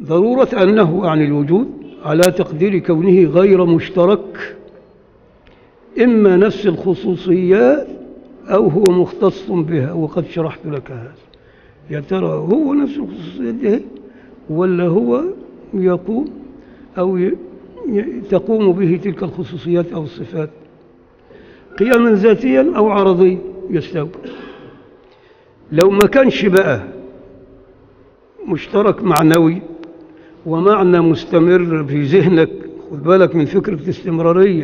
ضرورة أنه عن الوجود على تقدير كونه غير مشترك إما نفس الخصوصيات أو هو مختص بها وقد شرحت لك هذا يا ترى هو نفس الخصوصيات دي ولا هو يقوم أو ي- ي- تقوم به تلك الخصوصيات أو الصفات قياما ذاتيا أو عرضيا يستوي لو ما كانش بقى مشترك معنوي ومعنى مستمر في ذهنك خد بالك من فكرة الاستمرارية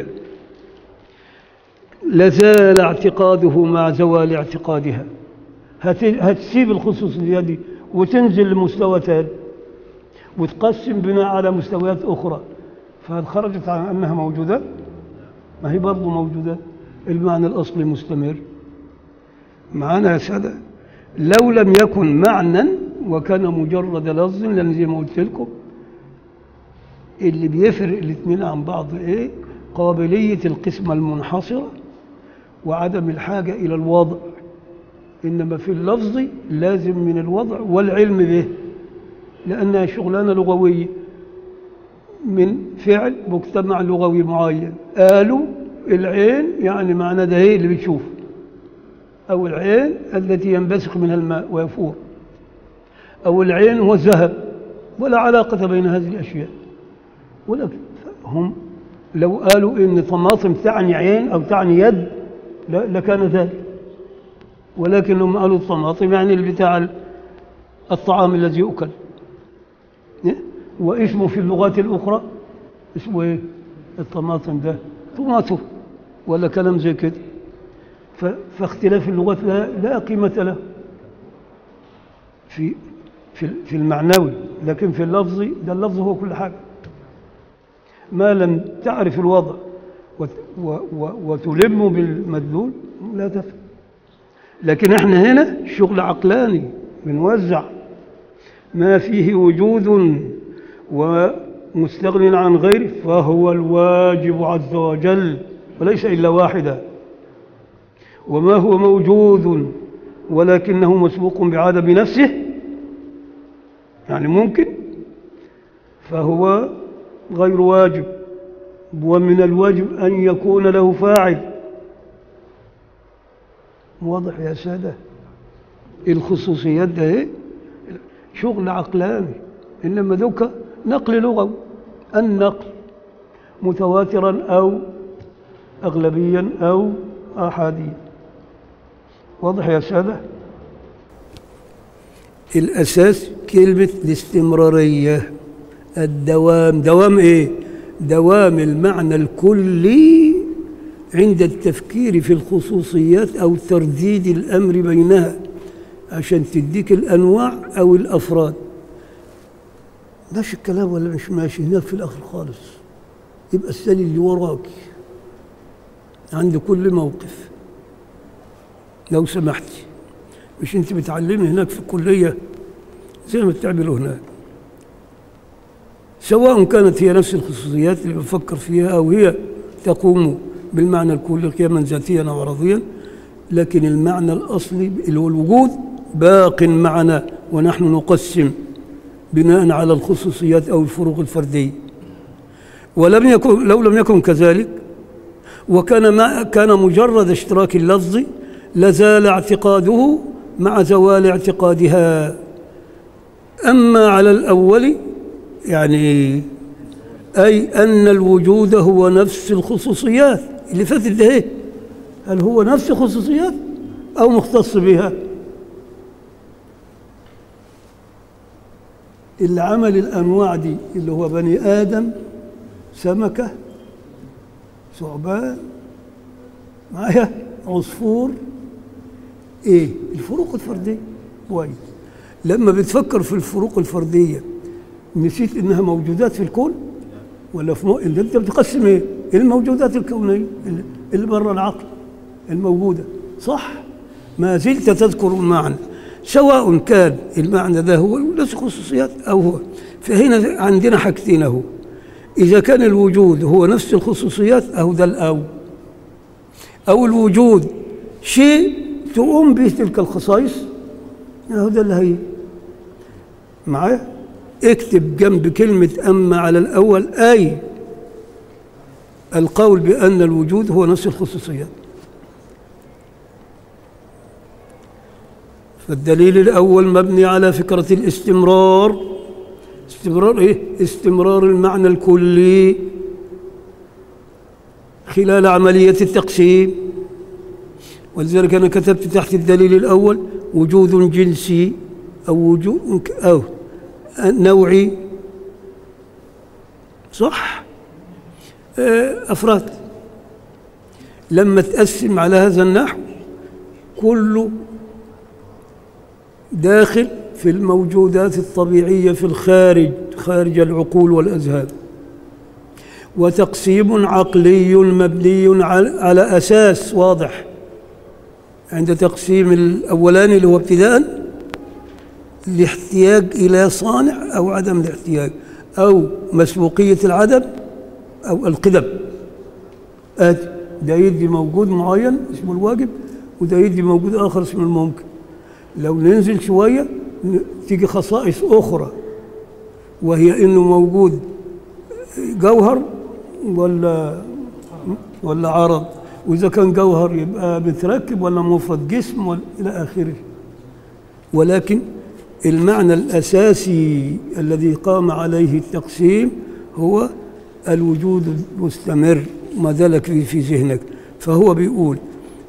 لزال اعتقاده مع زوال اعتقادها هت- هتسيب الخصوصية دي وتنزل لمستوى تاني وتقسم بناء على مستويات أخرى فهل خرجت عن أنها موجودة؟ ما هي برضه موجودة المعنى الأصلي مستمر معانا يا سادة لو لم يكن معنى وكان مجرد لفظ لأن زي ما قلت لكم اللي بيفرق الاثنين عن بعض ايه قابلية القسمة المنحصرة وعدم الحاجة إلى الوضع إنما في اللفظ لازم من الوضع والعلم به لأنها شغلانة لغوية من فعل مجتمع لغوي معين قالوا العين يعني معنى ده هي اللي بتشوف أو العين التي ينبثق منها الماء ويفور أو العين هو الذهب ولا علاقة بين هذه الأشياء ولكن هم لو قالوا إن طماطم تعني عين أو تعني يد لا- لكان ذلك ولكنهم قالوا الطماطم يعني اللي بتاع الطعام الذي يؤكل إيه؟ واسمه في اللغات الأخرى اسمه إيه؟ الطماطم ده طماطم ولا كلام زي كده ف- فاختلاف اللغات لا, لا قيمة له في في في المعنوي لكن في اللفظي ده اللفظ هو كل حاجة ما لم تعرف الوضع وت- و- و- وتلم بالمدلول لا تفهم لكن احنا هنا شغل عقلاني بنوزع ما فيه وجود ومستغن عن غيره فهو الواجب عز وجل وليس إلا واحدا وما هو موجود ولكنه مسبوق بعدم نفسه يعني ممكن فهو غير واجب ومن الواجب أن يكون له فاعل واضح يا سادة الخصوصيات ده ايه شغل عقلاني إنما ذوك نقل لغوي النقل متواترا أو أغلبيا أو أحاديا واضح يا سادة الأساس كلمة الاستمرارية الدوام دوام إيه دوام المعنى الكلي عند التفكير في الخصوصيات أو ترديد الأمر بينها عشان تديك الأنواع أو الأفراد ماشي الكلام ولا مش ماشي هناك في الآخر خالص يبقى السنة اللي وراك عند كل موقف لو سمحتي مش انت بتعلمي هناك في الكلية زي ما بتعملوا هناك سواء كانت هي نفس الخصوصيات اللي بفكر فيها أو هي تقوم بالمعنى الكلي قياما ذاتيا أو عرضيا لكن المعنى الأصلي اللي هو الوجود باق معنا ونحن نقسم بناء على الخصوصيات أو الفروق الفردية ولم يكن لو لم يكن كذلك وكان ما كان مجرد اشتراك اللفظ لزال اعتقاده مع زوال اعتقادها أما على الأول يعني أي أن الوجود هو نفس الخصوصيات اللي فاتت ده إيه؟ هل هو نفس الخصوصيات أو مختص بها اللي عمل الأنواع دي اللي هو بني آدم سمكة ثعبان معايا عصفور ايه الفروق الفرديه كويس لما بتفكر في الفروق الفرديه نسيت انها موجودات في الكون ولا في مو... انت انت بتقسم ايه الموجودات الكونيه اللي- اللي بره العقل الموجوده صح ما زلت تذكر المعنى سواء كان المعنى ده هو نفس خصوصيات او هو فهنا عندنا حاجتين اهو اذا كان الوجود هو نفس الخصوصيات اهو ده الاول أو الوجود شيء تقوم به تلك الخصائص هو ده اللي هي معايا اكتب جنب كلمة أما على الأول أي القول بأن الوجود هو نفس الخصوصيات فالدليل الأول مبني على فكرة الاستمرار استمرار إيه؟ استمرار المعنى الكلي خلال عملية التقسيم ولذلك أنا كتبت تحت الدليل الأول وجود جنسي أو وجود أو نوعي صح أفراد لما تقسم على هذا النحو كله داخل في الموجودات الطبيعية في الخارج خارج العقول والأذهان وتقسيم عقلي مبني على أساس واضح عند تقسيم الأولاني اللي هو ابتداء الاحتياج إلى صانع أو عدم الاحتياج أو مسبوقية العدم أو القدم آتي ده يدي موجود معين اسمه الواجب وده يدي موجود آخر اسمه الممكن لو ننزل شوية تيجي خصائص أخرى وهي إنه موجود جوهر ولا ولا عرض وإذا كان جوهر يبقى متركب ولا مفرد جسم ولا إلى آخره ولكن المعنى الأساسي الذي قام عليه التقسيم هو الوجود المستمر ما ذلك في, في ذهنك فهو بيقول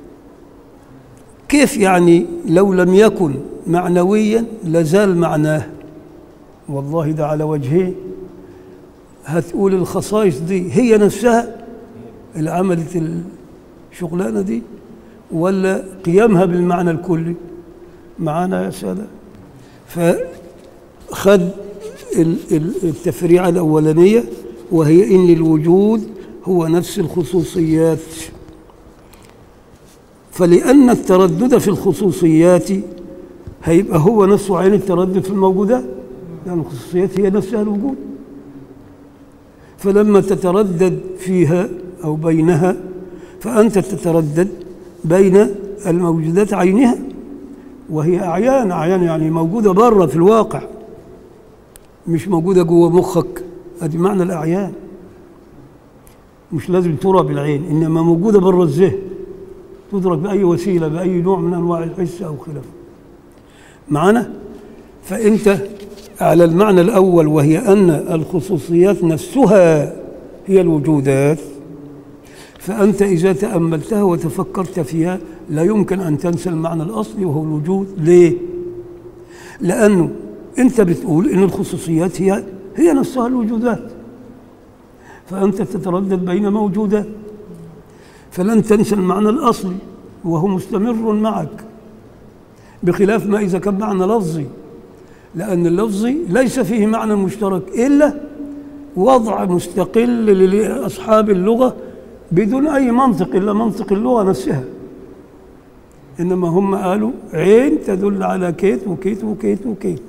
كيف يعني لو لم يكن معنويا لازال معناه والله ده على وجهين هتقول الخصائص دي هي نفسها اللي عملت الشغلانة دي ولا قيامها بالمعنى الكلي معانا يا سادة فخد التفريعة الأولانية وهي إن الوجود هو نفس الخصوصيات فلأن التردد في الخصوصيات هيبقى هو نفسه عين التردد في الموجودات لأن الخصوصيات هي نفسها الوجود فلما تتردد فيها أو بينها فأنت تتردد بين الموجودات عينها وهي أعيان أعيان يعني موجودة بره في الواقع مش موجودة جوه مخك هذه معنى الأعيان مش لازم ترى بالعين إنما موجودة بره الذهن تدرك بأي وسيلة بأي نوع من أنواع الحس أو خلافه معنا فأنت على المعنى الأول وهي أن الخصوصيات نفسها هي الوجودات فأنت إذا تأملتها وتفكرت فيها لا يمكن أن تنسى المعنى الأصلي وهو الوجود ليه؟ لأنه أنت بتقول إن الخصوصيات هي هي نفسها الوجودات فأنت تتردد بين موجودات فلن تنسى المعنى الأصلي وهو مستمر معك بخلاف ما إذا كان معنى لفظي لأن اللفظي ليس فيه معنى مشترك إلا وضع مستقل لأصحاب اللغة بدون أي منطق إلا منطق اللغة نفسها إنما هم قالوا عين تدل على كيت وكيت وكيت وكيت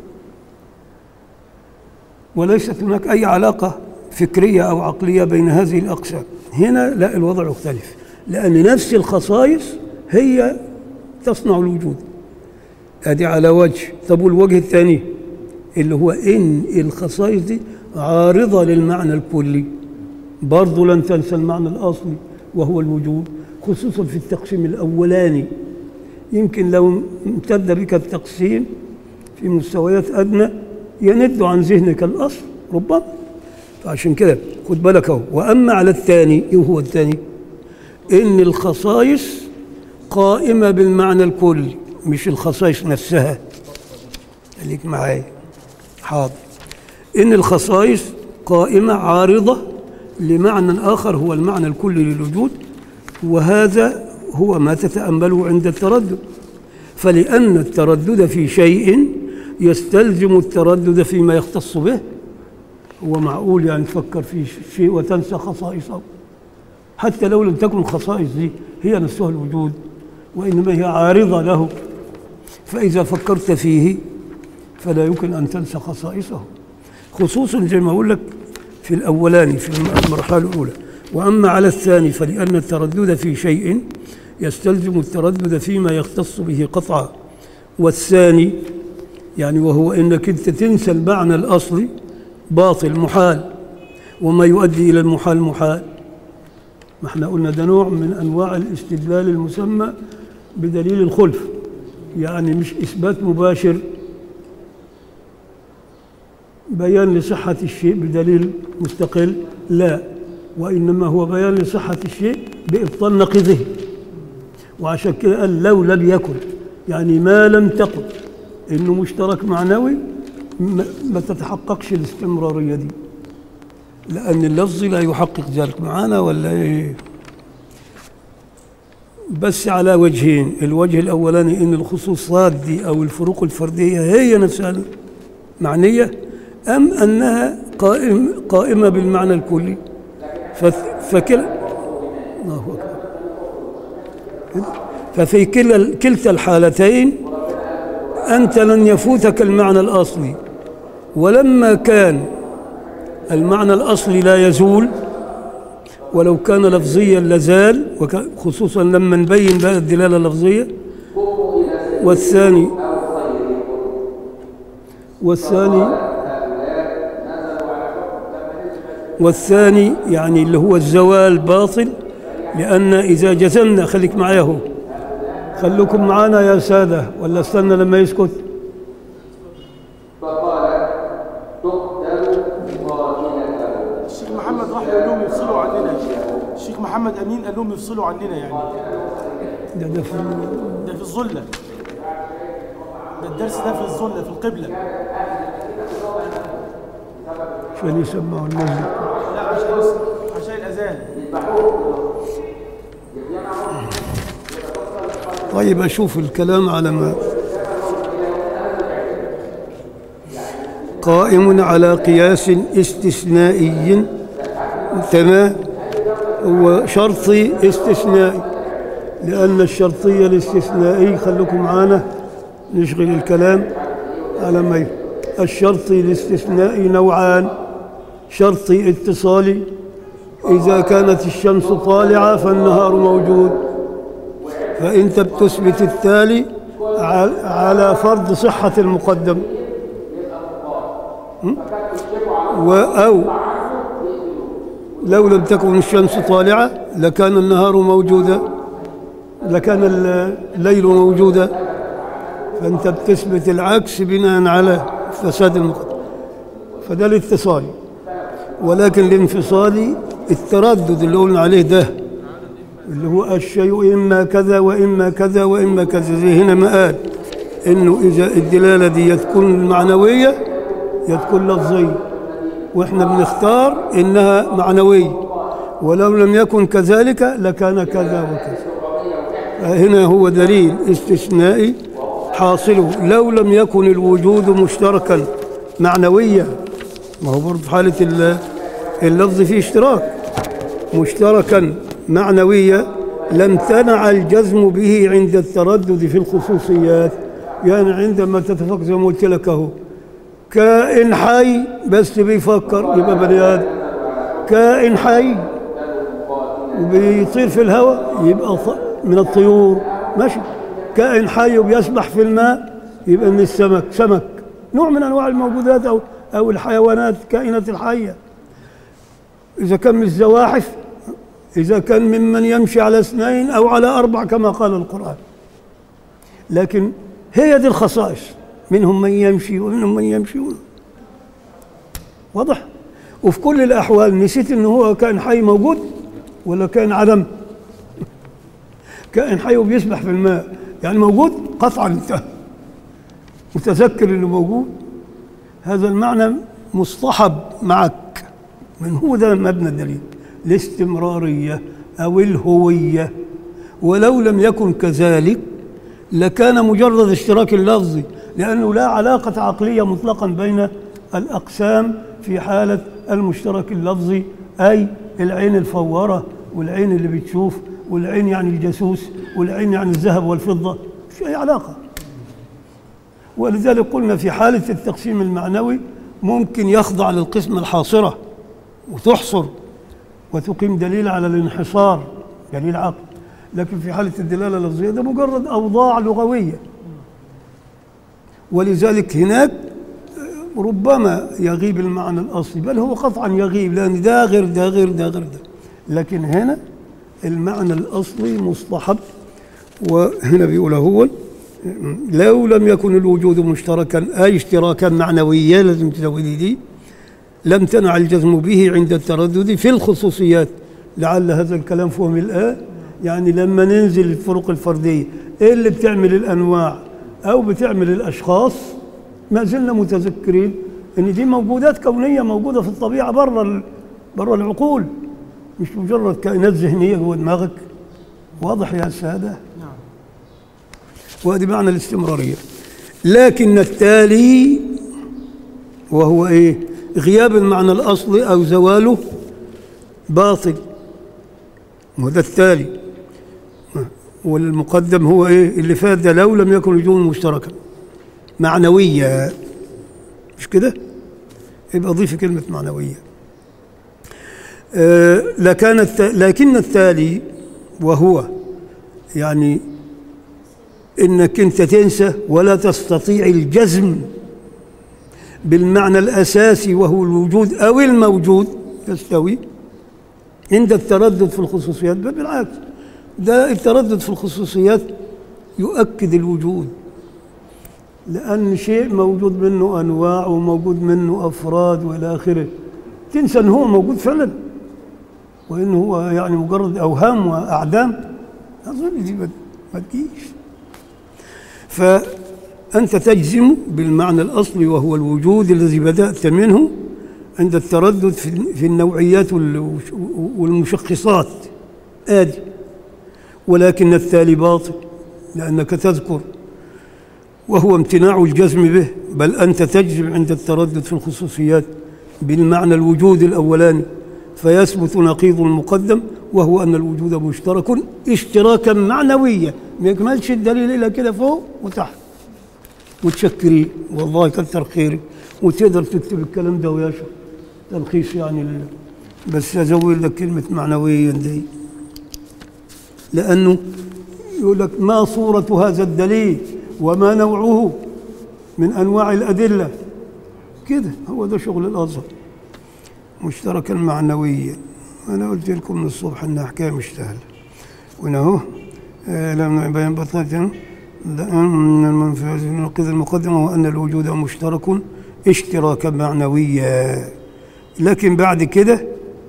وليست هناك أي علاقة فكرية أو عقلية بين هذه الأقسام هنا لا الوضع يختلف لأن نفس الخصائص هي تصنع الوجود ادي على وجه طب والوجه الثاني اللي هو ان الخصائص دي عارضه للمعنى الكلي برضه لن تنسى المعنى الاصلي وهو الوجود خصوصا في التقسيم الاولاني يمكن لو امتد بك التقسيم في مستويات ادنى يند عن ذهنك الاصل ربما فعشان كده خد بالك اهو واما على الثاني ايه هو الثاني ان الخصائص قائمه بالمعنى الكلي مش الخصائص نفسها خليك معايا حاضر إن الخصائص قائمة عارضة لمعنى آخر هو المعنى الكلي للوجود وهذا هو ما تتأمله عند التردد فلأن التردد في شيء يستلزم التردد فيما يختص به هو معقول يعني تفكر في شيء وتنسى خصائصه حتى لو لم تكن الخصائص دي هي نفسها الوجود وإنما هي عارضة له فإذا فكرت فيه فلا يمكن أن تنسى خصائصه خصوصا زي ما أقول لك في الأولاني في المرحلة الأولى وأما على الثاني فلأن التردد في شيء يستلزم التردد فيما يختص به قطعا والثاني يعني وهو انك انت تنسى المعنى الاصلي باطل محال وما يؤدي الى المحال محال ما احنا قلنا ده نوع من انواع الاستدلال المسمى بدليل الخلف يعني مش اثبات مباشر بيان لصحة الشيء بدليل مستقل لا وإنما هو بيان لصحة الشيء بإبطال نقيضه وعشان كده قال لو لم يكن يعني ما لم تقل إنه مشترك معنوي ما ما تتحققش الاستمرارية دي لأن اللفظ لا يحقق ذلك معانا ولا إيه بس على وجهين الوجه الأولاني إن الخصوصات دي أو الفروق الفردية هي نفسها معنية أم أنها قائم قائمة بالمعنى الكلي فث- فكل الله أكبر ففي كلا كلتا الحالتين أنت لن يفوتك المعنى الأصلي ولما كان المعنى الأصلي لا يزول ولو كان لفظيا لزال وك- خصوصا لما نبين بقى الدلالة اللفظية والثاني والثاني والثاني يعني اللي هو الزوال باطل لأن إذا جزمنا خليك معايا هو خلوكم معانا يا سادة ولا استنى لما يسكت الشيخ محمد راح قال لهم يفصلوا عننا الشيخ محمد امين قال لهم يفصلوا عننا يعني ده ده في ده في الظله ده الدرس ده في الظله في القبله عشان يسمعوا المسجد لا عشان عشان الاذان طيب أشوف الكلام على ما قائم على قياس استثنائي تمام هو شرطي استثنائي لأن الشرطية الاستثنائي خليكم معانا نشغل الكلام على ما ي- الشرطي الاستثنائي نوعان شرطي اتصالي إذا كانت الشمس طالعة فالنهار موجود فأنت بتثبت التالي ع- على فرض صحة المقدم م? و- أو لو لم تكن الشمس طالعة لكان النهار موجودا لكان الليل موجودا فأنت بتثبت العكس بناء على فساد المقدم فده الاتصالي ولكن الانفصالي التردد اللي قلنا عليه ده اللي هو الشيء إما كذا وإما كذا وإما كذا زي هنا ما قال إنه إذا الدلالة دي تكون معنوية تكون لفظية وإحنا بنختار إنها معنوية ولو لم يكن كذلك لكان كذا وكذا هنا هو دليل استثنائي حاصله لو لم يكن الوجود مشتركا معنويا ما هو برضه في حالة ال- اللفظ فيه اشتراك مشتركا معنويا لم تنع الجزم به عند التردد في الخصوصيات يعني عندما تتفكر زي ما قلت لك اهو كائن حي بس بيفكر يبقى بني ادم كائن حي وبيطير في الهواء يبقى ط- من الطيور ماشي كائن حي وبيسبح في الماء يبقى من السمك سمك نوع من انواع الموجودات او او الحيوانات كائنات الحيه اذا كان من الزواحف اذا كان ممن يمشي على اثنين او على اربع كما قال القران لكن هي دي الخصائص منهم من يمشي ومنهم من يمشي واضح وفي كل الاحوال نسيت ان هو كائن حي موجود ولا كائن عدم كائن حي وبيسبح في الماء يعني موجود قطعا انت متذكر انه موجود هذا المعنى مصطحب معك من هو ده مبنى الدليل الاستمرارية أو الهوية ولو لم يكن كذلك لكان مجرد اشتراك لفظي لأنه لا علاقة عقلية مطلقا بين الأقسام في حالة المشترك اللفظي أي العين الفورة والعين اللي بتشوف والعين يعني الجاسوس والعين يعني الذهب والفضة مش أي علاقة ولذلك قلنا في حالة التقسيم المعنوي ممكن يخضع للقسمة الحاصرة وتحصر وتقيم دليل على الانحصار دليل عقل لكن في حالة الدلالة اللفظية ده مجرد أوضاع لغوية ولذلك هناك ربما يغيب المعنى الأصلي بل هو قطعا يغيب لأن ده غير ده غير ده غير ده لكن هنا المعنى الأصلي مصطحب وهنا بيقول هو لو لم يكن الوجود مشتركا أي اشتراكا معنويا لازم تزودي دي لم تنع الجزم به عند التردد في الخصوصيات لعل هذا الكلام فهم الآن يعني لما ننزل الفروق الفردية إيه اللي بتعمل الأنواع أو بتعمل الأشخاص ما زلنا متذكرين إن دي موجودات كونية موجودة في الطبيعة بره ال- بره العقول مش مجرد كائنات ذهنية جوه دماغك واضح يا سادة نعم وهذه معنى الاستمرارية لكن التالي وهو ايه غياب المعنى الاصلي او زواله باطل وهذا التالي والمقدم هو ايه اللي فات ده لو لم يكن وجود مشتركا معنوية مش كده يبقى ضيف كلمة معنوية آه لكان الت... لكن التالي وهو يعني انك انت تنسى ولا تستطيع الجزم بالمعنى الاساسي وهو الوجود او الموجود يستوي عند التردد في الخصوصيات بل بالعكس ده التردد في الخصوصيات يؤكد الوجود لأن شيء موجود منه أنواع وموجود منه أفراد وإلى آخره تنسى أن هو موجود فعلا وإنه هو يعني مجرد أوهام وأعدام أظن دي ما- ما تجيش فأنت تجزم بالمعنى الأصلي وهو الوجود الذي بدأت منه عند التردد في في النوعيات وال- والمشخصات آدي ولكن التالي باطل لأنك تذكر وهو امتناع الجزم به بل أنت تجزم عند التردد في الخصوصيات بالمعنى الوجود الأولاني فيثبت نقيض المقدم وهو أن الوجود مشترك اشتراكا معنويا ما يكملش الدليل إلا كده فوق وتحت وتشكري والله كتر خيرك وتقدر تكتب الكلام ده ويشرب تلخيص يعني ال- بس أزود لك كلمة معنويا دي لأنه يقول لك ما صورة هذا الدليل وما نوعه من أنواع الأدلة كده هو ده شغل الأزهر مشتركا معنويا أنا قلت لكم من الصبح إنها حكاية مش سهلة وهنا أهو آه، لم يبين بطنة من المنفذ النقيض المقدم هو أن الوجود مشترك اشتراكا معنويا لكن بعد كده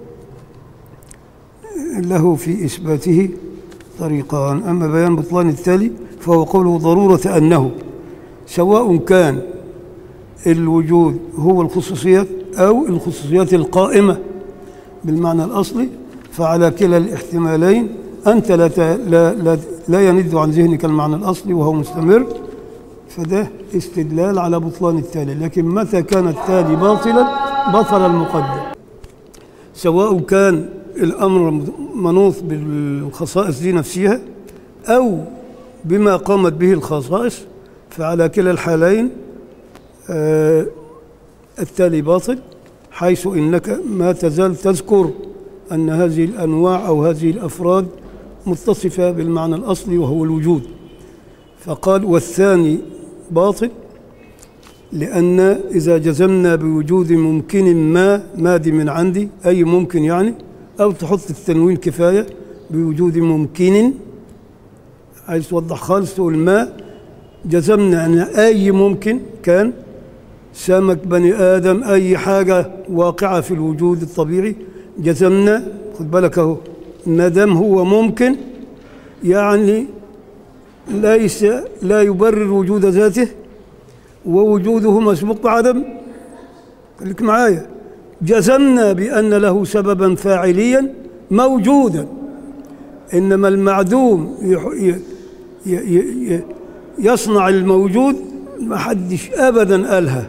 له في إثباته طريقان أما بيان بطلان التالي فهو قوله ضرورة أنه سواء كان الوجود هو الخصوصيات أو الخصوصيات القائمة بالمعنى الأصلي فعلى كلا الاحتمالين أنت لا, ت- لا, لا, لا يند عن ذهنك المعنى الأصلي وهو مستمر فده استدلال على بطلان التالي لكن متى كان التالي باطلا بطل المقدم سواء كان الأمر منوط بالخصائص دي نفسها أو بما قامت به الخصائص فعلى كلا الحالين آه، التالي باطل حيث إنك ما تزال تذكر أن هذه الأنواع أو هذه الأفراد متصفة بالمعنى الأصلي وهو الوجود فقال والثاني باطل لأن إذا جزمنا بوجود ممكن ما مادي من عندي أي ممكن يعني أو تحط التنوين كفاية بوجود ممكن عايز توضح خالص تقول ما جزمنا أن أي ممكن كان سمك بني آدم أي حاجة واقعة في الوجود الطبيعي جزمنا خد بالك أهو ما دام هو ممكن يعني ليس لا يبرر وجود ذاته ووجوده مسبوق بعدم خليك معايا جزمنا بأن له سببا فاعليا موجودا إنما المعدوم يح- ي- ي- ي- ي- يصنع الموجود ما حدش أبدا قالها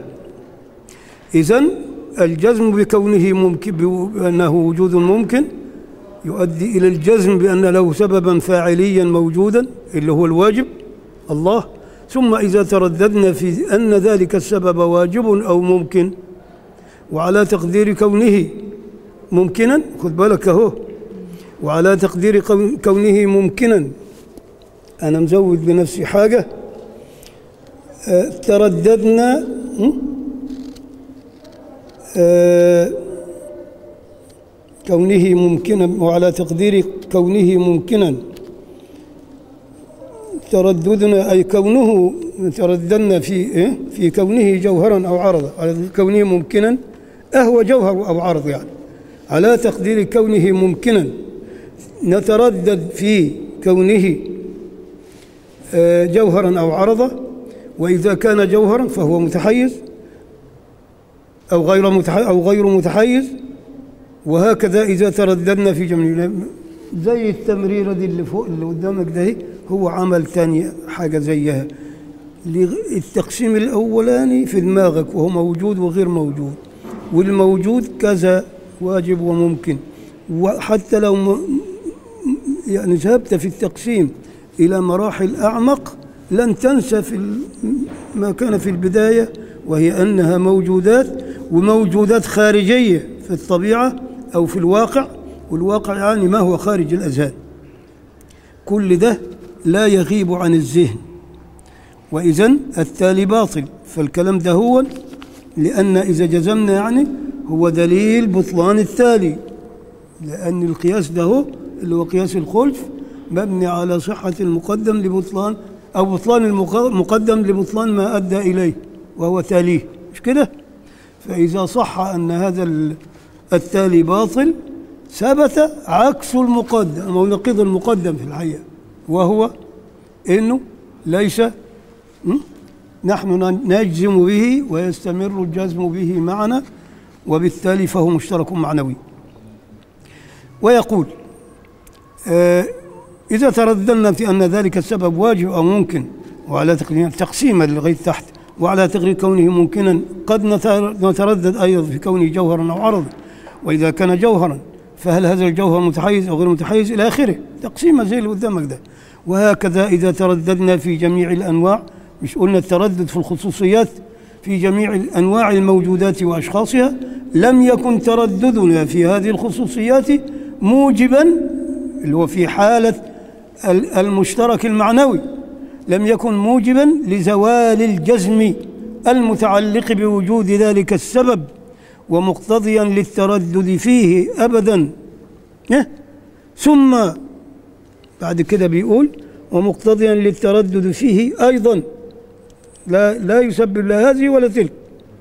إذن الجزم بكونه ممكن بأنه وجود ممكن يؤدي إلى الجزم بأن له سببا فاعليا موجودا اللي هو الواجب الله ثم إذا ترددنا في أن ذلك السبب واجب أو ممكن وعلى تقدير كونه ممكنا خد بالك أهو وعلى تقدير كون- كونه ممكنا أنا مزود بنفسي حاجة آه، ترددنا م? آه، كونه ممكنا وعلى تقدير كونه ممكنا ترددنا أي كونه ترددنا في إيه؟ في كونه جوهرا أو عرضا على كونه ممكنا أهو جوهر أو عرض يعني على تقدير كونه ممكنا نتردد في كونه آه، جوهرا أو عرضا وإذا كان جوهرا فهو متحيز أو غير متحيز أو غير متحيز وهكذا إذا ترددنا في جميع زي التمريرة دي اللي فوق اللي قدامك ده هو عمل تاني حاجة زيها لغ- التقسيم الأولاني في دماغك وهو موجود وغير موجود والموجود كذا واجب وممكن وحتى لو م- يعني ذهبت في التقسيم إلى مراحل أعمق لن تنسى في ال- ما كان في البداية وهي أنها موجودات وموجودات خارجية في الطبيعة أو في الواقع والواقع يعني ما هو خارج الأذهان كل ده لا يغيب عن الذهن وإذا التالي باطل فالكلام ده هو لأن إذا جزمنا يعني هو دليل بطلان التالي لأن القياس ده هو اللي هو قياس الخلف مبني على صحة المقدم لبطلان أو بطلان المق- المقدم لبطلان ما أدى إليه وهو تاليه مش كده؟ فإذا صح أن هذا ال- التالي باطل ثبت عكس المقدم أو نقيض المقدم في الحقيقة وهو أنه ليس م? نحن نجزم به ويستمر الجزم به معنا وبالتالي فهو مشترك معنوي ويقول آه، إذا ترددنا في أن ذلك السبب واجب أو ممكن وعلى تقدير تقسيما لغاية تحت وعلى تقدير كونه ممكنا قد نتر- نتردد أيضا في كونه جوهرا أو عرضا وإذا كان جوهرا فهل هذا الجوهر متحيز أو غير متحيز إلى آخره تقسيمة زي اللي قدامك ده وهكذا إذا ترددنا في جميع الأنواع مش قلنا التردد في الخصوصيات في جميع الأنواع الموجودات وأشخاصها لم يكن ترددنا في هذه الخصوصيات موجبا اللي هو في حالة ال- المشترك المعنوي لم يكن موجبا لزوال الجزم المتعلق بوجود ذلك السبب ومقتضيا للتردد فيه أبدا إيه؟ ثم بعد كده بيقول ومقتضيا للتردد فيه أيضا لا لا يسبب لا هذه ولا تلك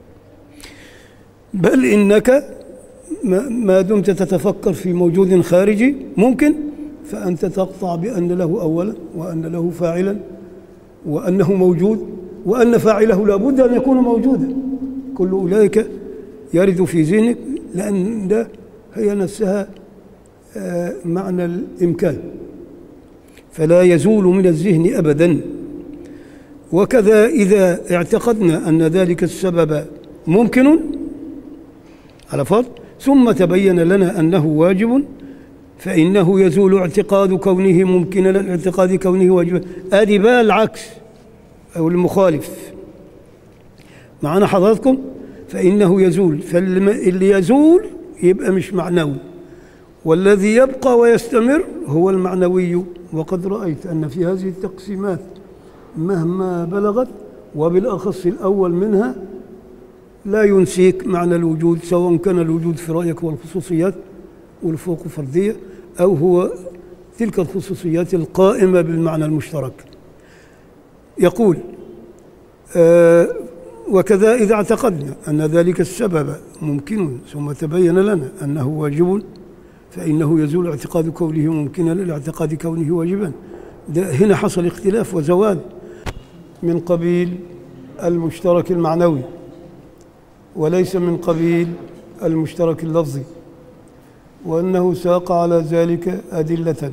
بل إنك ما ما دمت تتفكر في موجود خارجي ممكن فأنت تقطع بأن له أولا وأن له فاعلا وأنه موجود وأن فاعله لابد أن يكون موجودا كل أولئك يرد في ذهنك لأن ده هي نفسها آه، معنى الإمكان فلا يزول من الذهن أبدا وكذا إذا اعتقدنا أن ذلك السبب ممكن على فرض ثم تبين لنا أنه واجب فإنه يزول اعتقاد كونه ممكنا عن اعتقاد كونه واجبا أدي بقى العكس أو المخالف معنا حضراتكم فإنه يزول فاللي يزول يبقى مش معنوي والذي يبقى ويستمر هو المعنوي وقد رأيت أن في هذه التقسيمات مهما بلغت وبالأخص الأول منها لا ينسيك معنى الوجود سواء كان الوجود في رأيك هو الخصوصيات والفوق فردية أو هو تلك الخصوصيات القائمة بالمعنى المشترك يقول آه وكذا إذا اعتقدنا أن ذلك السبب ممكن ثم تبين لنا أنه واجب فإنه يزول اعتقاد كونه ممكنا إلى اعتقاد كونه واجبا ده هنا حصل اختلاف وزوال من قبيل المشترك المعنوي وليس من قبيل المشترك اللفظي وأنه ساق على ذلك أدلة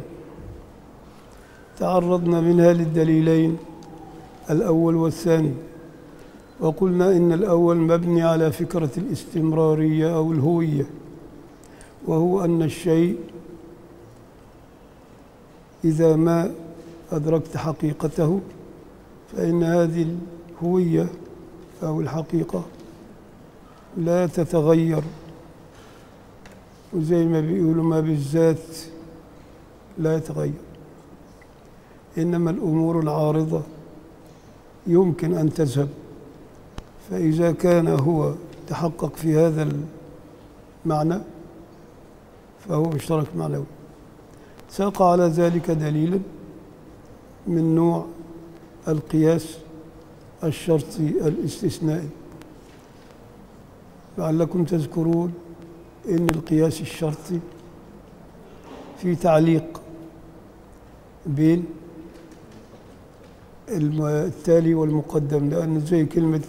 تعرضنا منها للدليلين الأول والثاني وقلنا إن الأول مبني على فكرة الاستمرارية أو الهوية وهو أن الشيء إذا ما أدركت حقيقته فإن هذه الهوية أو الحقيقة لا تتغير وزي ما بيقولوا ما بالذات لا يتغير إنما الأمور العارضة يمكن أن تذهب فإذا كان هو تحقق في هذا المعنى فهو مشترك معنوي ساق على ذلك دليلا من نوع القياس الشرطي الاستثنائي لعلكم تذكرون ان القياس الشرطي في تعليق بين الم- التالي والمقدم لأن زي كلمة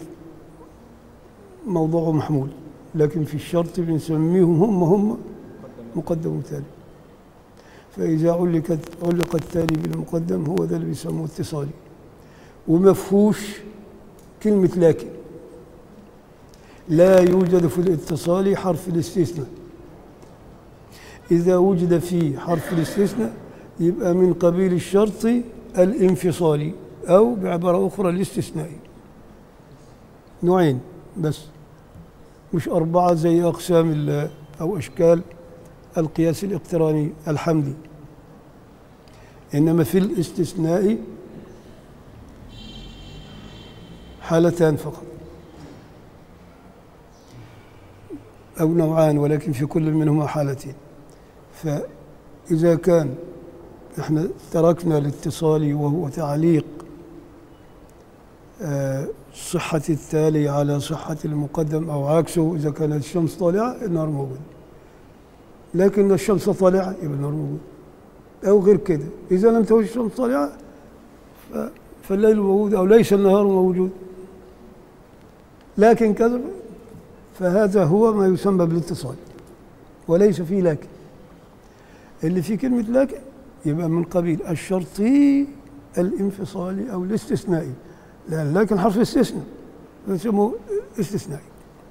موضوع محمول لكن في الشرط بنسميهم هم هم مقدم وتالي فإذا علقت علق التالي بالمقدم هو ده اللي بيسموه اتصالي وما فيهوش كلمة لكن لا يوجد في الاتصال حرف الاستثناء إذا وجد فيه حرف الاستثناء يبقى من قبيل الشرط الانفصالي أو بعبارة أخرى الاستثنائي نوعين بس مش أربعة زي أقسام ال- أو أشكال القياس الاقتراني الحمدي إنما في الاستثناء حالتان فقط أو نوعان ولكن في كل منهما حالتين فإذا كان احنا تركنا الاتصال وهو تعليق آه، صحة التالي على صحة المقدم أو عكسه إذا كانت الشمس طالعة النهار موجود لكن الشمس طالعة يبقى النهار موجود أو غير كده إذا لم تكن الشمس طالعة ف- فالليل موجود أو ليس النهار موجود لكن كذا فهذا هو ما يسمى بالاتصال وليس فيه لكن اللي فيه كلمة لكن يبقى من قبيل الشرطي الانفصالي أو الاستثنائي لأن لكن حرف استثناء يسموه استثنائي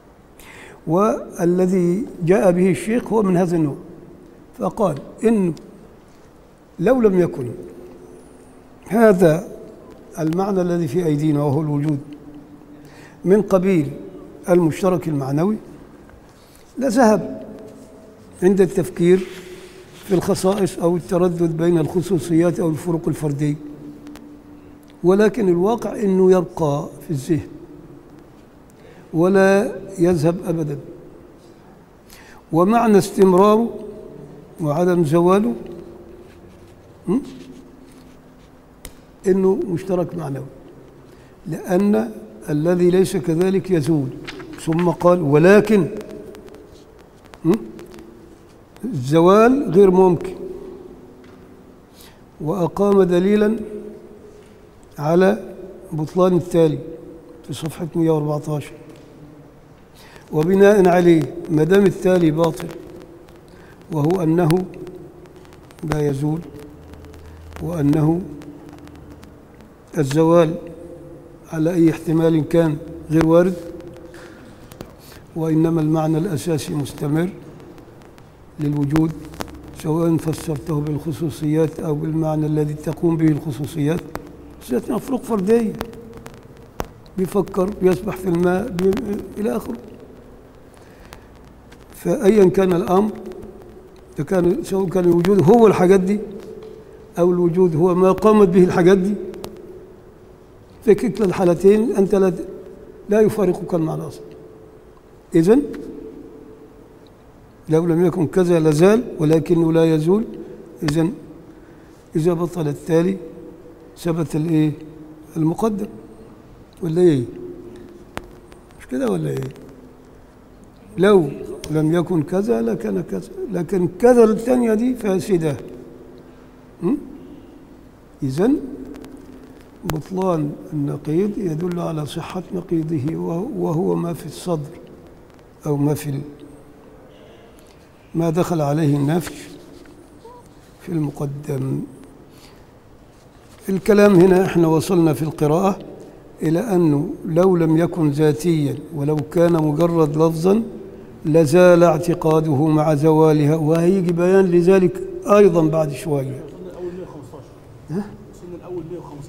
والذي جاء به الشيخ هو من هذا النوع فقال إن لو لم يكن هذا المعنى الذي في أيدينا وهو الوجود من قبيل المشترك المعنوي لذهب عند التفكير في الخصائص أو التردد بين الخصوصيات أو الفروق الفردية ولكن الواقع أنه يبقى في الذهن ولا يذهب أبدا ومعنى استمراره وعدم زواله م? انه مشترك معنوي لان الذي ليس كذلك يزول ثم قال ولكن م? الزوال غير ممكن واقام دليلا على بطلان التالي في صفحه 114 وبناء عليه ما دام التالي باطل وهو انه لا يزول وأنه الزوال على أي احتمال كان غير وارد وإنما المعنى الأساسي مستمر للوجود سواء فسرته بالخصوصيات أو بالمعنى الذي تقوم به الخصوصيات ذات مفروق فردية بيفكر بيسبح في الماء بي... إلى آخره فأيا كان الأمر إذا كان سواء كان الوجود هو الحاجات دي أو الوجود هو ما قامت به الحاجات دي في كلا الحالتين أنت لا لا يفارقك المعنى أصلا إذن لو لم يكن كذا لزال ولكنه لا يزول إذن إذا بطل التالي ثبت الإيه المقدم ولا إيه مش كده ولا إيه لو لم يكن كذا لكان كذا لكن كذا الثانية دي فاسدة إذن بطلان النقيض يدل على صحة نقيضه وهو- وهو ما في الصدر أو ما في ال- ما دخل عليه النفي في المقدم الكلام هنا احنا وصلنا في القراءة إلى أنه لو لم يكن ذاتيا ولو كان مجرد لفظا لزال اعتقاده مع زوالها وهيجي بيان لذلك أيضا بعد شوية وصلنا الاول 115 وصلنا الاول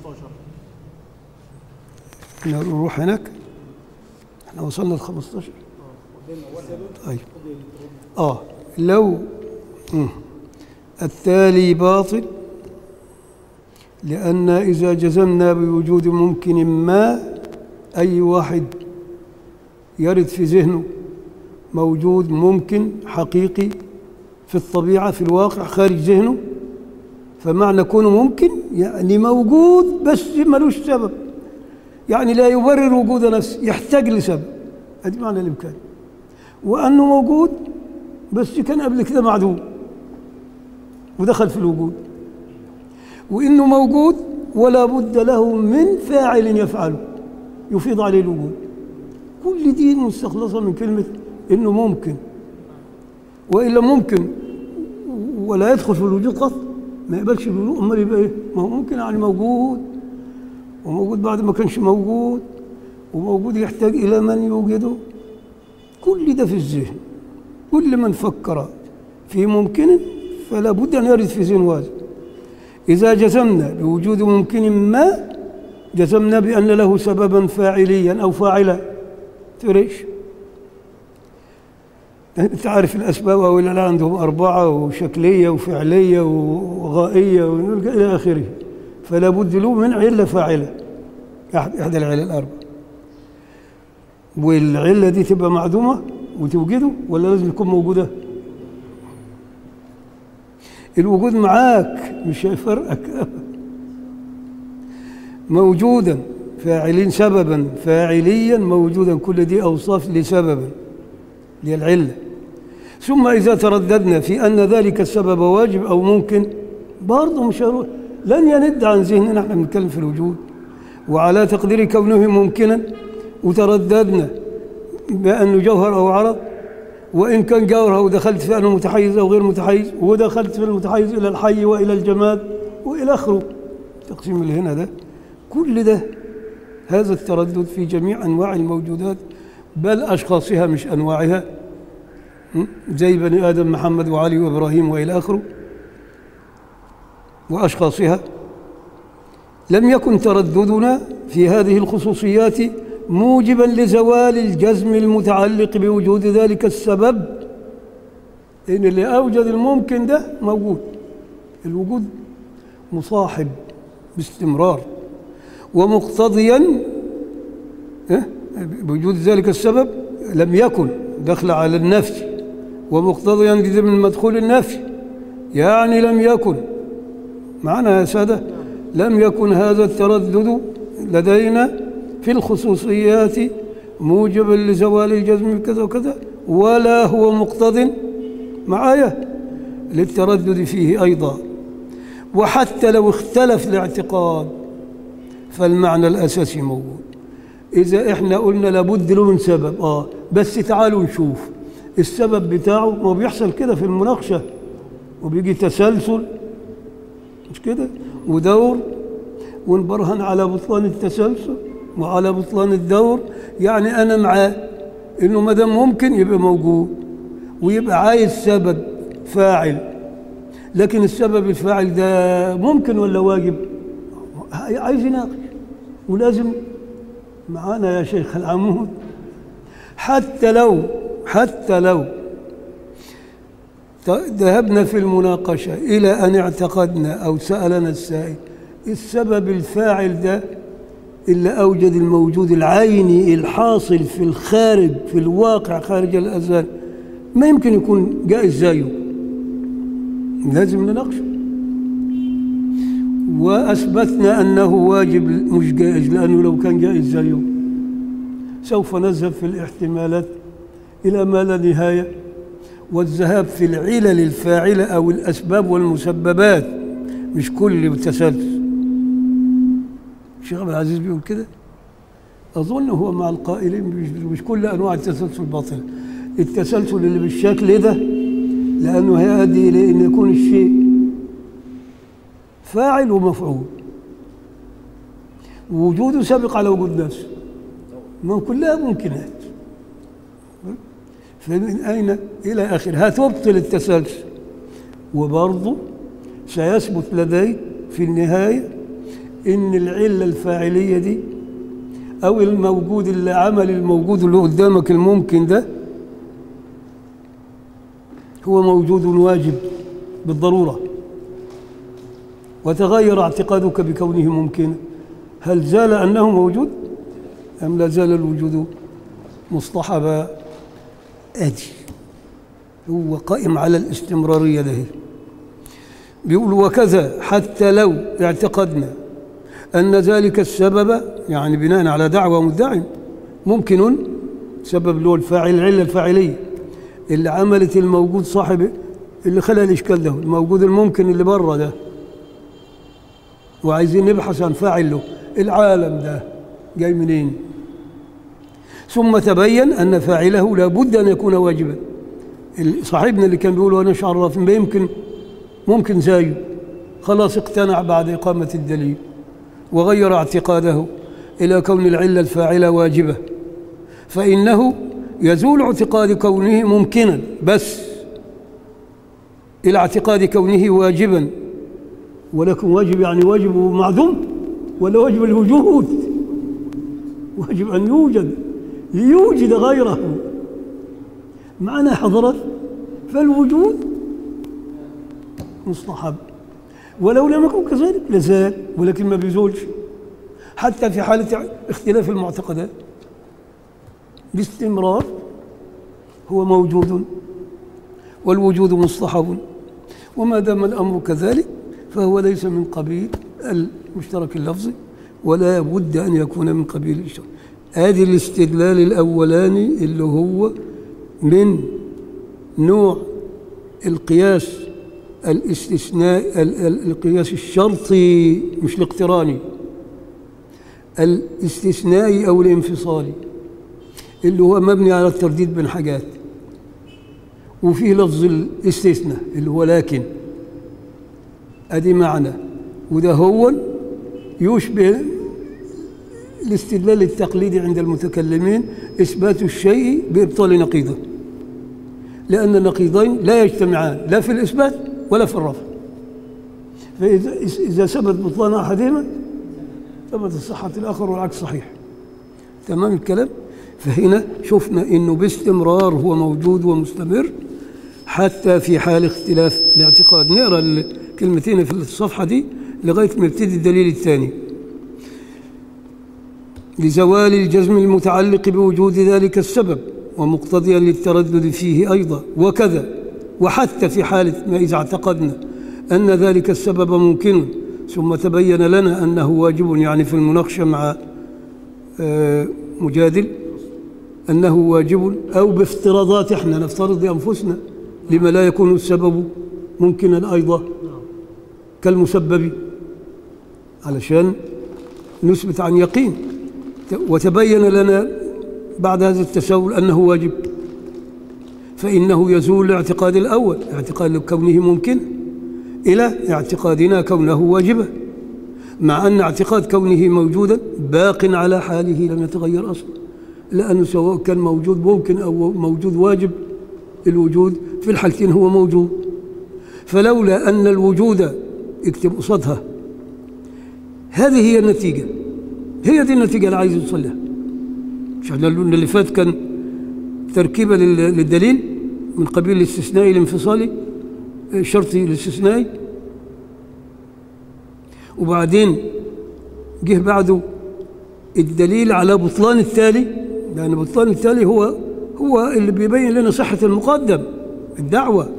115 نروح هناك احنا وصلنا ل 15 طيب اه لو مم. التالي باطل لأن إذا جزمنا بوجود ممكن ما أي واحد يرد في ذهنه موجود ممكن حقيقي في الطبيعة في الواقع خارج ذهنه فمعنى كونه ممكن يعني موجود بس ملوش سبب يعني لا يبرر وجود نفسه يحتاج لسبب هذه معنى الإمكان وأنه موجود بس كان قبل كده معدوم ودخل في الوجود وإنه موجود ولا بد له من فاعل يفعله يفيض عليه الوجود كل دي مستخلصة من كلمة إنه ممكن وإلا ممكن ولا يدخل في الوجود قط ما يقبلش الوجود أمال يبقى إيه؟ ما هو ممكن يعني موجود وموجود بعد ما كانش موجود وموجود يحتاج إلى من يوجده كل ده في الذهن كل من فكر في ممكن فلا بد أن يرد في ذهن واحد إذا جزمنا بوجود ممكن ما جزمنا بأن له سببا فاعليا أو فاعلا تريش أنت عارف الأسباب أو لا عندهم أربعة وشكلية وفعلية وغائية إلى آخره فلا بد له من علة فاعلة إحدى العلل الأربع والعلة دي تبقى معدومة وتوجده ولا لازم تكون موجودة الوجود معاك مش هيفرقك موجودا فاعلين سببا فاعليا موجودا كل دي أوصاف لسببا اللي هي العلة ثم إذا ترددنا في أن ذلك السبب واجب أو ممكن برضه مش هروح لن يند عن ذهننا احنا بنتكلم في الوجود وعلى تقدير كونه ممكنا وترددنا بأنه جوهر أو عرض وإن كان جوهر ودخلت في أنه متحيز أو غير متحيز ودخلت في المتحيز إلى الحي وإلى الجماد وإلى آخره التقسيم اللي هنا ده كل ده هذا التردد في جميع أنواع الموجودات بل أشخاصها مش أنواعها زي بني آدم محمد وعلي وإبراهيم وإلى آخره وأشخاصها لم يكن ترددنا في هذه الخصوصيات موجبا لزوال الجزم المتعلق بوجود ذلك السبب إن اللي أوجد الممكن ده موجود الوجود مصاحب باستمرار ومقتضيا بوجود ذلك السبب لم يكن دخل على النفي ومقتضيا من مدخول النفي يعني لم يكن معنا يا سادة لم يكن هذا التردد لدينا في الخصوصيات موجبا لزوال الجزم كذا وكذا ولا هو مقتض معايا للتردد فيه أيضا وحتى لو اختلف الاعتقاد فالمعنى الأساسي موجود إذا إحنا قلنا لابد له من سبب آه بس تعالوا نشوف السبب بتاعه ما بيحصل كده في المناقشة وبيجي تسلسل مش كده ودور ونبرهن على بطلان التسلسل وعلى بطلان الدور يعني أنا معاه إنه ما دام ممكن يبقى موجود ويبقى عايز سبب فاعل لكن السبب الفاعل ده ممكن ولا واجب عايز يناقش ولازم معانا يا شيخ العمود حتى لو حتى لو ذهبنا في المناقشة إلى أن اعتقدنا أو سألنا السائل السبب الفاعل ده اللي أوجد الموجود العيني الحاصل في الخارج في الواقع خارج الأذهان ما يمكن يكون جائز زيه لازم نناقشه وأثبتنا أنه واجب مش جائز لأنه لو كان جائز زيه سوف نذهب في الاحتمالات إلى ما لا نهاية والذهاب في العلل الفاعلة أو الأسباب والمسببات مش كل تسلسل الشيخ عبد العزيز بيقول كده أظن هو مع القائلين مش, مش كل أنواع التسلسل باطل التسلسل اللي بالشكل ده لأنه هيؤدي إلى أن يكون الشيء فاعل ومفعول وجوده سابق على وجود نفسه ما كلها ممكنات فمن أين إلى آخره هتبطل التسلسل وبرضه سيثبت لديك في النهاية إن العلة الفاعلية دي أو الموجود اللي عمل الموجود اللي قدامك الممكن ده هو موجود واجب بالضرورة وتغير اعتقادك بكونه ممكنا هل زال أنه موجود أم لا زال الوجود مصطحبا أدي هو قائم على الاستمرارية له بيقول وكذا حتى لو اعتقدنا أن ذلك السبب يعني بناء على دعوة مدعي ممكن سبب اللي هو الفاعل العلة الفاعلية اللي عملت الموجود صاحب اللي خلق الإشكال ده الموجود الممكن اللي بره ده وعايزين نبحث عن فاعل له العالم ده جاي منين ثم تبين أن فاعله لابد أن يكون واجبا صاحبنا اللي كان بيقول وانا مش عرف ما يمكن ممكن زيه خلاص اقتنع بعد إقامة الدليل وغير اعتقاده إلى كون العلة الفاعلة واجبة فإنه يزول اعتقاد كونه ممكنا بس إلى اعتقاد كونه واجبا ولكن واجب يعني واجب معدوم ولا واجب الوجود واجب أن يوجد ليوجد غيره معنى حضرت فالوجود مصطحب ولو لم يكن كذلك لزال ولكن ما بيزولش حتى في حالة اختلاف المعتقدات باستمرار هو موجود والوجود مصطحب وما دام الأمر كذلك فهو ليس من قبيل المشترك اللفظي ولا بد أن يكون من قبيل الشرك هذه الاستدلال الأولاني اللي هو من نوع القياس الاستثناء ال- ال- القياس الشرطي مش الاقتراني الاستثنائي أو الانفصالي اللي هو مبني على الترديد بين حاجات وفيه لفظ الاستثناء اللي هو لكن ادي معنى وده هو يشبه الاستدلال التقليدي عند المتكلمين اثبات الشيء بابطال نقيضه لان النقيضين لا يجتمعان لا في الاثبات ولا في الرفع فاذا اذا ثبت بطلان احدهما ثبت صحه الاخر والعكس صحيح تمام الكلام فهنا شفنا انه باستمرار هو موجود ومستمر حتى في حال اختلاف الاعتقاد نقرا الكلمتين في الصفحه دي لغايه ما يبتدي الدليل الثاني لزوال الجزم المتعلق بوجود ذلك السبب ومقتضيا للتردد فيه ايضا وكذا وحتى في حاله ما اذا اعتقدنا ان ذلك السبب ممكن ثم تبين لنا انه واجب يعني في المناقشه مع آه، مجادل أنه واجب أو بافتراضات إحنا نفترض لأنفسنا لما لا يكون السبب ممكنا أيضا كالمسبب علشان نثبت عن يقين وتبين لنا بعد هذا التساؤل أنه واجب فإنه يزول الاعتقاد الأول اعتقاد كونه ممكن إلى اعتقادنا كونه واجبا مع أن اعتقاد كونه موجودا باق على حاله لم يتغير أصلا لأنه سواء كان موجود ممكن أو موجود واجب الوجود في الحالتين هو موجود فلولا أن الوجود اكتب قصادها هذه هي النتيجة هي دي النتيجة اللي عايز يوصل لها مش احنا قلنا اللي فات كان تركيبة لل- للدليل من قبيل الاستثنائي الانفصالي الشرطي الاستثنائي وبعدين جه بعده الدليل على بطلان التالي لأن بطلان التالي هو هو اللي بيبين لنا صحة المقدم الدعوة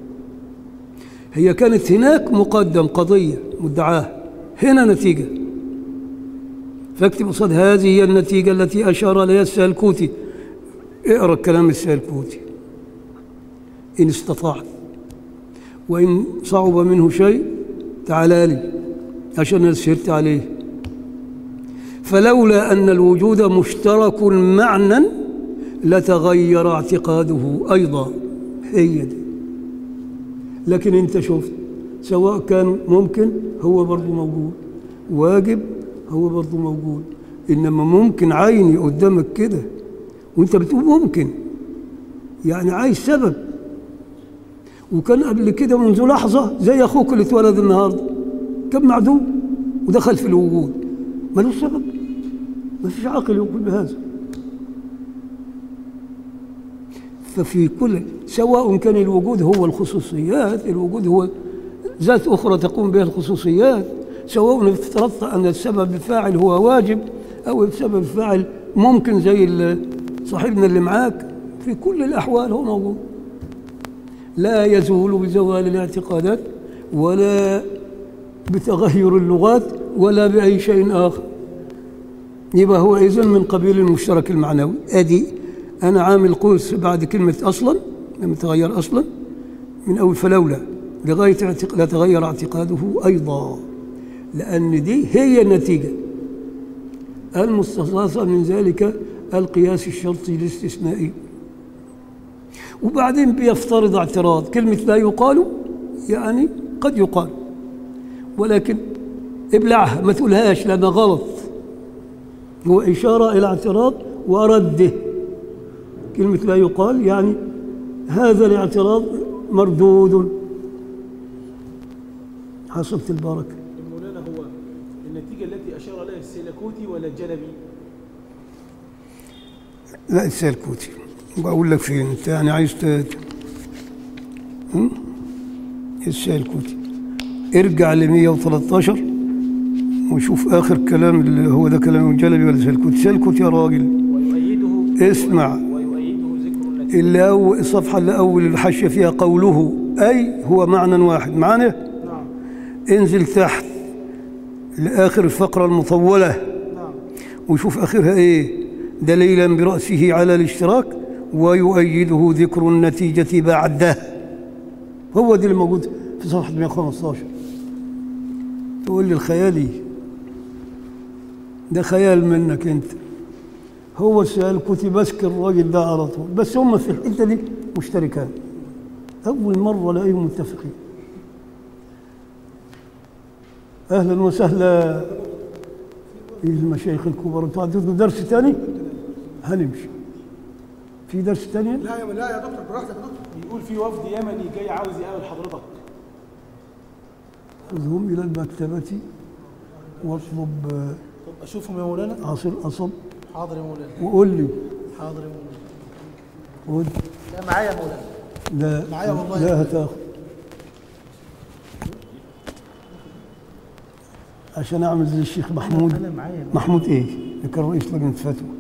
هي كانت هناك مقدم قضية مدعاه هنا نتيجة فاكتب قصاد هذه هي النتيجة التي أشار إليها السالكوتي اقرأ كلام السالكوتي إن استطعت وإن صعب منه شيء تعال لي عشان أنا سهرت عليه فلولا أن الوجود مشترك معنى لتغير اعتقاده أيضا هي دي لكن أنت شفت سواء كان ممكن هو برضه موجود واجب هو برضه موجود إنما ممكن عيني قدامك كده وأنت بتقول ممكن يعني عايز سبب وكان قبل كده منذ لحظة زي أخوك اللي اتولد النهاردة كان معدوم ودخل في الوجود ملوش سبب ما فيش عاقل يقول بهذا ففي كل سواء كان الوجود هو الخصوصيات الوجود هو ذات أخرى تقوم بها الخصوصيات سواء افترضت أن السبب الفاعل هو واجب أو السبب الفاعل ممكن زي ال- صاحبنا اللي معاك في كل الأحوال هو موجود لا يزول بزوال الاعتقادات ولا بتغير اللغات ولا بأي شيء آخر يبقى هو إذن من قبيل المشترك المعنوي أدي أنا عامل قوس بعد كلمة أصلا لم يتغير أصلا من أول فلولا لغاية اعتق... لا تغير اعتقاده أيضا لأن دي هي النتيجة المستخلصة من ذلك القياس الشرطي الاستثنائي وبعدين بيفترض اعتراض كلمة لا يقال يعني قد يقال ولكن ابلعها ما تقولهاش لأنها غلط هو إشارة إلى اعتراض ورده كلمة لا يقال يعني هذا الاعتراض مردود حصلت البركة مولانا هو النتيجة التي أشار لها السيلكوتي ولا الجلبي؟ لا السالكوتي بقول لك فين انت يعني عايز ت هم؟ السالكوتي ارجع ل 113 وشوف اخر كلام اللي هو ده كلام الجلبي ولا سالكوتي سالكوتي يا راجل ويؤيده اسمع ويؤيده ذكر النتيجة اللي أول الصفحة اللي أول الحاشية فيها قوله أي هو معنى واحد معنا نعم انزل تحت لآخر الفقرة المطولة نعم وشوف آخرها إيه دليلا برأسه على الاشتراك ويؤيده ذكر النتيجة بعده هو دي اللي موجود في صفحة 115 تقول لي الخيالي ده خيال منك انت هو السؤال كنت بسكر الراجل ده على طول بس هم في الحته دي مشتركان اول مره الاقيهم متفقين اهلا وسهلا المشايخ الكبار انتوا عندكم درس ثاني هنمشي في درس ثاني لا يا لا يا دكتور براحتك يا دكتور يقول في وفد يمني جاي عاوز يقابل حضرتك خذهم الى المكتبه واطلب آه، طب اشوفهم يا مولانا عصير قصب حاضر يا مولانا وقول لي حاضر يا مولانا خد لا معايا يا مولانا لا معايا والله. لا هتاخد عشان اعمل زي الشيخ محمود انا معايا محمود ايه؟ اللي كان رئيس لجنه فتوى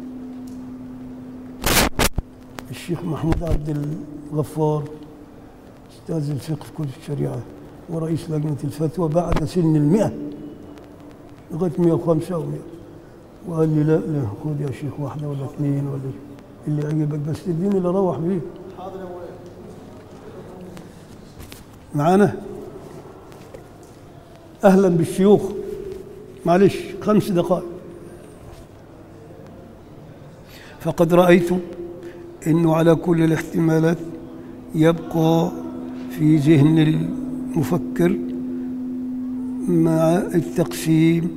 الشيخ محمود عبد الغفار استاذ الفقه في كليه الشريعه ورئيس لجنه الفتوى بعد سن المئة لغايه 105 او 100 وقال لي لا لا خد يا شيخ واحده ولا اثنين ولا اللي يعجبك بس تديني اللي اروح بيه حاضر يا مولانا معانا اهلا بالشيوخ معلش خمس دقائق فقد رايت انه على كل الاحتمالات يبقى في ذهن المفكر مع التقسيم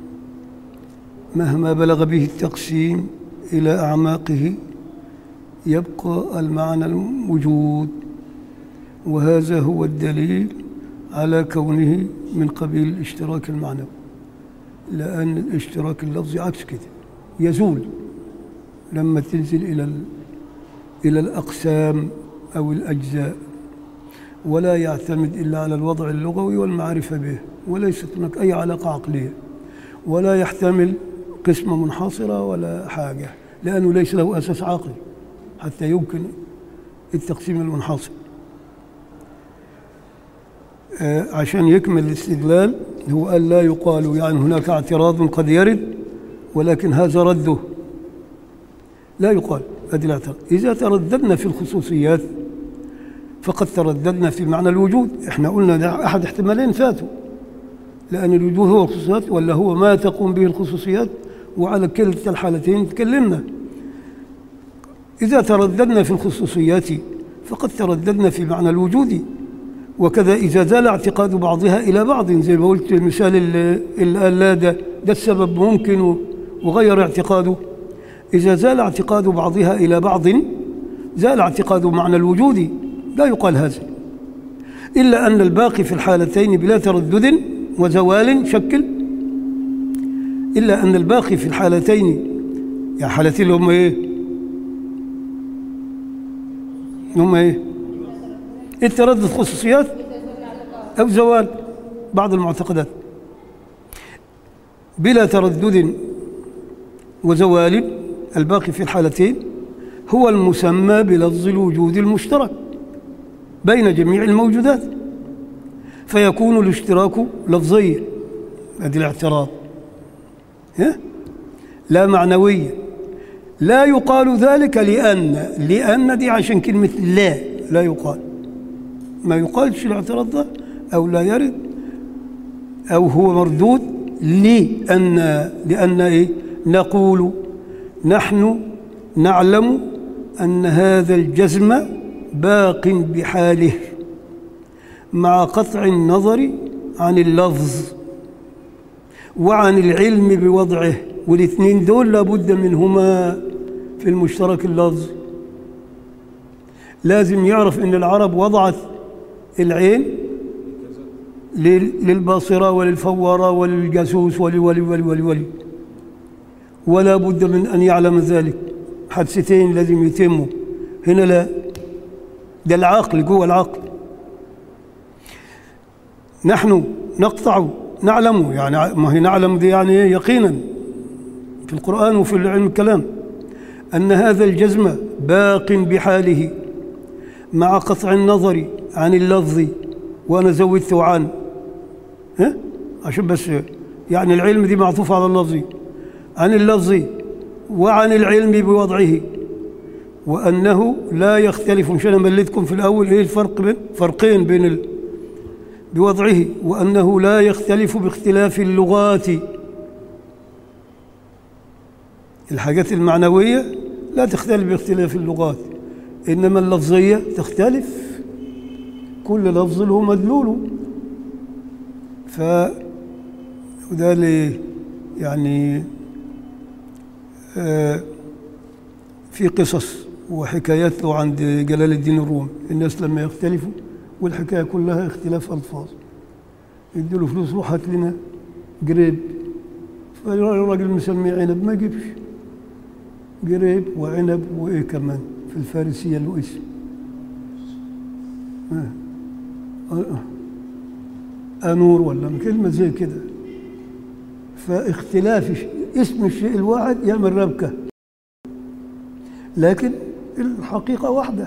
مهما بلغ به التقسيم الى اعماقه يبقى المعنى الموجود وهذا هو الدليل على كونه من قبيل الاشتراك المعنوي لأن الاشتراك اللفظي عكس كده يزول لما تنزل إلى ال- إلى الأقسام أو الأجزاء ولا يعتمد إلا على الوضع اللغوي والمعرفة به وليست هناك أي علاقة عقلية ولا يحتمل قسمة منحصرة ولا حاجة لأنه ليس له أساس عقلي حتى يمكن التقسيم المنحصر آه، عشان يكمل الاستدلال هو قال لا يقال يعني هناك اعتراض قد يرد ولكن هذا رده لا يقال هذه الاعتراض إذا ترددنا في الخصوصيات فقد ترددنا في معنى الوجود احنا قلنا ده أحد احتمالين فاتوا لأن الوجود هو الخصوصيات ولا هو ما تقوم به الخصوصيات وعلى كلتا الحالتين تكلمنا إذا ترددنا في الخصوصيات فقد ترددنا في معنى الوجود وكذا إذا زال اعتقاد بعضها إلى بعض زي ما قلت المثال اللي اللي قال لا ده ده السبب ممكن و- وغير اعتقاده إذا زال اعتقاد بعضها إلى بعض زال اعتقاد معنى الوجود لا يقال هذا إلا أن الباقي في الحالتين بلا تردد وزوال شكل إلا أن الباقي في الحالتين يعني حالتين اللي هم إيه؟ هم إيه؟ التردد خصوصيات أو زوال بعض المعتقدات بلا تردد وزوال الباقي في الحالتين هو المسمى بلفظ الوجود المشترك بين جميع الموجودات فيكون الاشتراك لفظيا هذه الاعتراض ها؟ لا معنويا لا يقال ذلك لأن لأن دي عشان كلمة لا لا يقال ما يقالش الاعتراض ده أو لا يرد أو هو مردود لأن لأن إيه؟ نقول نحن نعلم أن هذا الجزم باق بحاله مع قطع النظر عن اللفظ وعن العلم بوضعه والاثنين دول لابد منهما في المشترك اللفظي لازم يعرف ان العرب وضعت العين لل- للباصرة وللفوارة وللجاسوس ولي ولي ولي ولي ولي ولا بد من أن يعلم ذلك حادثتين لازم يتموا هنا لا ده العقل جوه العقل نحن نقطع نعلم يعني ما هي نعلم دي يعني إيه؟ يقينا في القرآن وفي علم الكلام أن هذا الجزم باق بحاله مع قطع النظر عن اللفظ وأنا زودته عن ها؟ عشان بس يعني العلم دي معطوفة على اللفظ عن اللفظ وعن العلم بوضعه وأنه لا يختلف مش أنا مليتكم في الأول إيه الفرق بين فرقين بين ال... بوضعه وأنه لا يختلف باختلاف اللغات الحاجات المعنوية لا تختلف باختلاف اللغات إنما اللفظية تختلف كل لفظ له مدلوله ف وده اللي يعني آه في قصص وحكايات له عند جلال الدين الرومي الناس لما يختلفوا والحكاية كلها اختلاف ألفاظ يدوا له فلوس روح هات لنا قريب فالراجل مسميه عنب ما يجيبش قريب وعنب وإيه كمان في الفارسية له اسم آه. آه. أنور ولا كلمة زي كده فاختلاف ش- اسم الشيء الواحد يعمل ربكة لكن الحقيقة واحدة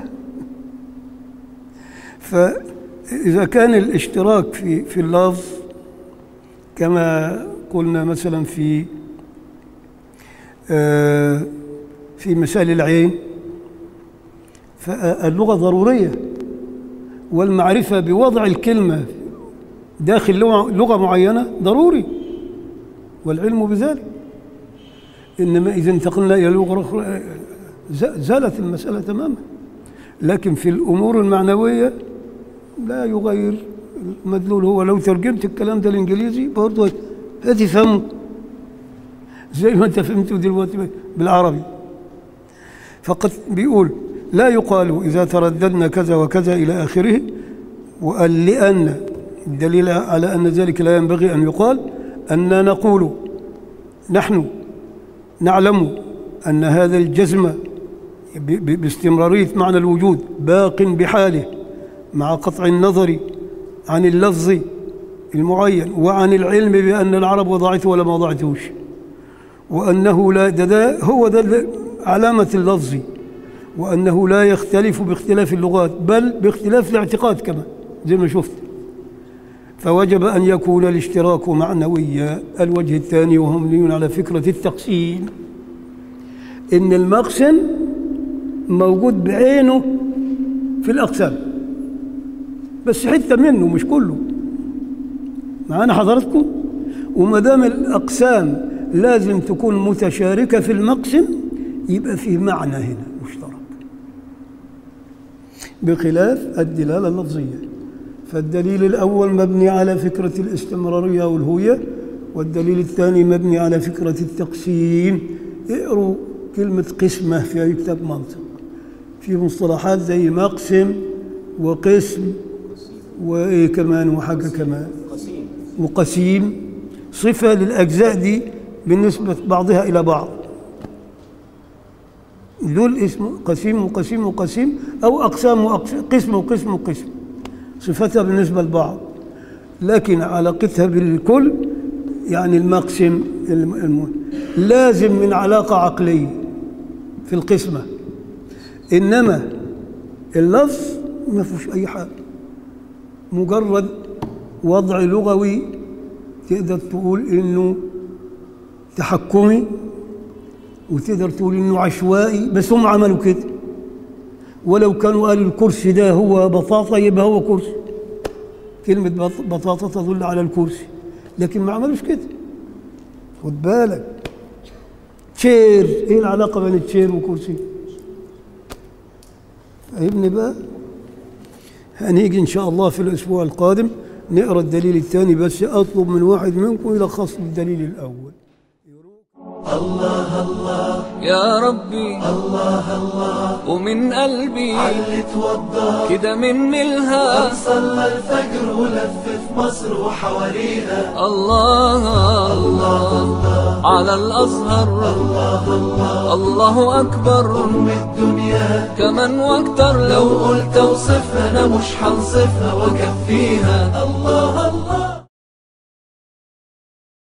فإذا كان الاشتراك في في اللفظ كما قلنا مثلا في آه، في مثال العين فاللغة ضرورية والمعرفة بوضع الكلمة داخل لغة لغة معينة ضروري والعلم بذلك إنما إذا انتقلنا إلى لغة أخرى ز- زالت المسألة تماما لكن في الأمور المعنوية لا يغير المدلول هو لو ترجمت الكلام ده الإنجليزي برضه هتفهمه زي ما أنت فهمته دلوقتي بالعربي فقد بيقول لا يقال إذا ترددنا كذا وكذا إلى آخره وقال لأن الدليل على أن ذلك لا ينبغي أن يقال أن نقول نحن نعلم أن هذا الجزم ب- ب- باستمرارية معنى الوجود باق بحاله مع قطع النظر عن اللفظ المعين وعن العلم بأن العرب وضعته ولا ما وضعتهوش وأنه لا ده, ده هو ده ال- علامة اللفظ وأنه لا يختلف باختلاف اللغات بل باختلاف الاعتقاد كمان زي ما شفت فوجب أن يكون الاشتراك معنويا الوجه الثاني وهو مبني على فكرة التقسيم إن المقسم موجود بعينه في الأقسام بس حتة منه مش كله معانا حضراتكم وما دام الأقسام لازم تكون متشاركة في المقسم يبقى فيه معنى هنا مشترك بخلاف الدلالة اللفظية فالدليل الأول مبني على فكرة الاستمرارية والهوية والدليل الثاني مبني على فكرة التقسيم اقروا كلمة قسمة في أي كتاب منطق في مصطلحات زي مقسم وقسم وإيه كمان وحاجة كمان وقسيم صفة للأجزاء دي بالنسبة بعضها إلى بعض دول اسمه قسيم وقسيم وقسيم أو أقسام وأقسام قسم وقسم وقسم صفتها بالنسبة لبعض لكن علاقتها بالكل يعني المقسم الم- الم- لازم من علاقة عقلية في القسمة إنما اللفظ ما فيهوش أي حاجة مجرد وضع لغوي تقدر تقول إنه تحكمي وتقدر تقول إنه عشوائي بس هم عملوا كده ولو كانوا قالوا الكرسي ده هو بطاطا يبقى هو كرسي كلمة بط- بطاطا تدل على الكرسي لكن ما عملوش كده خد بالك تشير ايه العلاقة بين التشير وكرسي فاهمني بقى هنيجي ان شاء الله في الاسبوع القادم نقرا الدليل الثاني بس اطلب من واحد منكم يلخص لي الدليل الاول يا ربي الله الله ومن قلبي اللي توضى كده من الها صلى الفجر ولف في مصر وحواليها الله الله على الأزهر الله أكبر أم الدنيا كمان واكتر لو لو قلت اوصفها انا مش هنصفها واكفيها الله